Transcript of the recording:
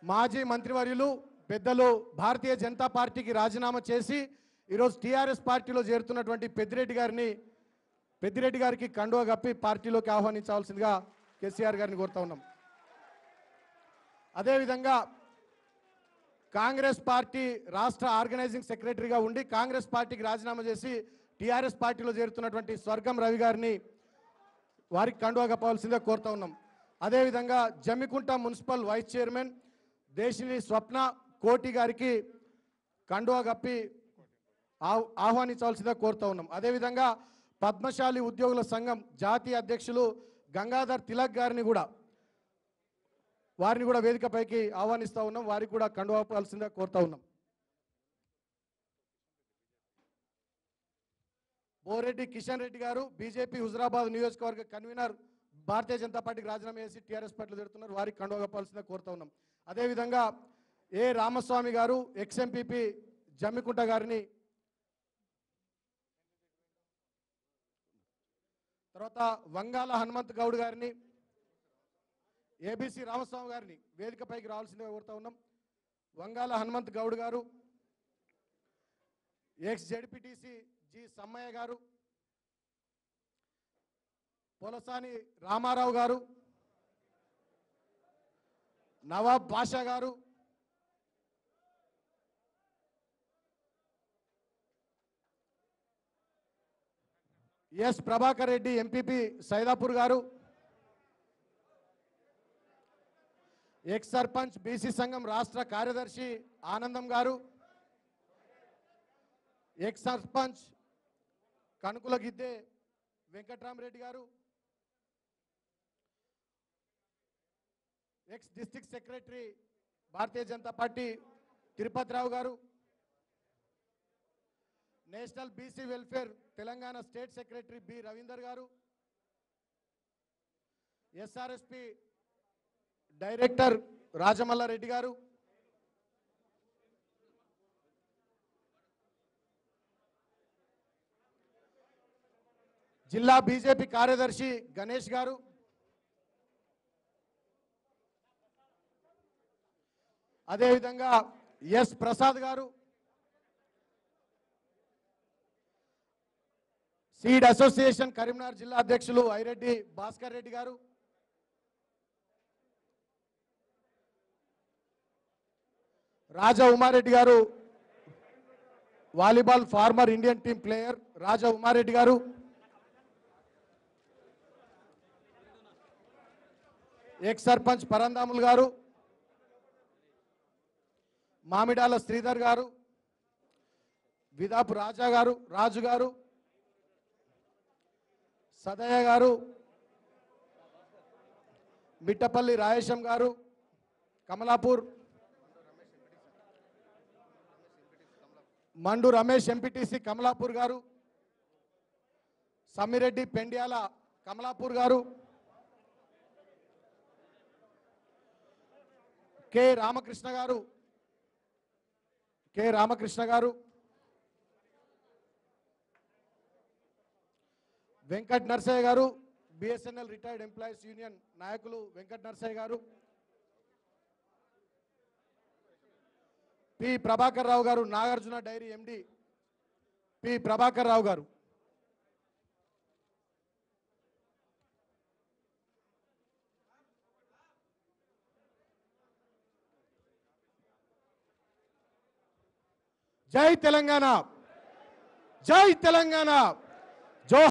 మాజీ మంత్రివర్యులు పెద్దలు భారతీయ జనతా పార్టీకి రాజీనామా చేసి ఈరోజు టీఆర్ఎస్ పార్టీలో చేరుతున్నటువంటి పెద్దిరెడ్డి గారిని పెద్దిరెడ్డి గారికి కండువ కప్పి పార్టీలోకి ఆహ్వానించాల్సిందిగా కేసీఆర్ గారిని కోరుతా ఉన్నాం అదేవిధంగా కాంగ్రెస్ పార్టీ రాష్ట్ర ఆర్గనైజింగ్ సెక్రటరీగా ఉండి కాంగ్రెస్ పార్టీకి రాజీనామా చేసి టీఆర్ఎస్ పార్టీలో చేరుతున్నటువంటి స్వర్గం రవి గారిని వారికి కండువా కప్పవలసిందిగా కోరుతా ఉన్నాం అదేవిధంగా Jammikunta municipal vice chairman Desini Swapna Koti గారికి కండువా కప్పి ఆహ్- ఆహ్వానించవలసిందిగా కోరుతా ఉన్నాం అదేవిధంగా పద్మశాలి ఉద్యోగుల సంఘం జాతీయ అధ్యక్షులు గంగాధర్ తిలక్ గారిని కూడా వారిని కూడా వేదికపైకి ఆహ్వానిస్తా ఉన్నాం వారికి కూడా కండువాపాల్సిందిగా కోరుతా ఉన్నాం బోరెడ్డి కిషన్ రెడ్డి గారు బీజేపీ హుజరాబాద్ నియోజకవర్గ కన్వీనర్ భారతీయ జనతా పార్టీకి రాజీనామా చేసి టీఆర్ఎస్ పార్టీలో జరుగుతున్నారు వారికి కండువా కప్పాల్సిందిగా కోరుతా ఉన్నాం అదేవిధంగా ఏ రామస్వామి గారు ఎక్స్ఎంపీపీ జమ్మికుంట గారిని తర్వాత వంగాల హనుమంత్ గౌడ్ గారిని ఏబిసి రామస్వామి గారిని వేదికపైకి రావాల్సిందిగా కోరుతా ఉన్నాం వంగాల హనుమంత్ గౌడ్ గారు ఎక్స్ జెడ్పీటీసీ జి సమ్మయ్య గారు పొలసాని రామారావు గారు Nawab Basha garu S Prabhakar Reddy MPP Saidapur garu ex sarpanch BC సంఘం రాష్ట్ర కార్యదర్శి Anandam garu ex sarpanch Kanukula Gidde Venkatramreddy garu ex district secretary Bharatiya Janata party Tirupatirao garu national BC welfare Telangana state secretary B Ravinder garu SRSP director Rajamalla Reddy గారు జిల్లా బీజేపీ కార్యదర్శి గణేష్ గారు అదేవిధంగా ఎస్ ప్రసాద్ గారు సీడ్ అసోసియేషన్ కరీంనగర్ జిల్లా అధ్యక్షులు ఐరెడ్డి భాస్కర్ రెడ్డి గారు రాజా ఉమారెడ్డి గారు volleyball former Indian team player Raja Umareddy గారు ఎక్స్ సర్పంచ్ పరందాములు గారు మామిడాల శ్రీధర్ గారు విదాపు రాజా గారు రాజు గారు సదయ్య గారు మిట్టపల్లి రాయేశం గారు కమలాపూర్ మండు రమేష్ ఎంపీటీసీ కమలాపూర్ గారు సమ్మిరెడ్డి పెండ్యాల కమలాపూర్ గారు కె రామకృష్ణ గారు కె రామకృష్ణ గారు వెంకట్ నర్సయ్య గారు బిఎస్ఎన్ఎల్ రిటైర్డ్ ఎంప్లాయీస్ యూనియన్ నాయకులు వెంకట్ నర్సయ్య గారు పి ప్రభాకర్ రావు గారు Nagarjuna dairy MD P Prabhakar Rao గారు జై తెలంగాణ జై తెలంగాణ జో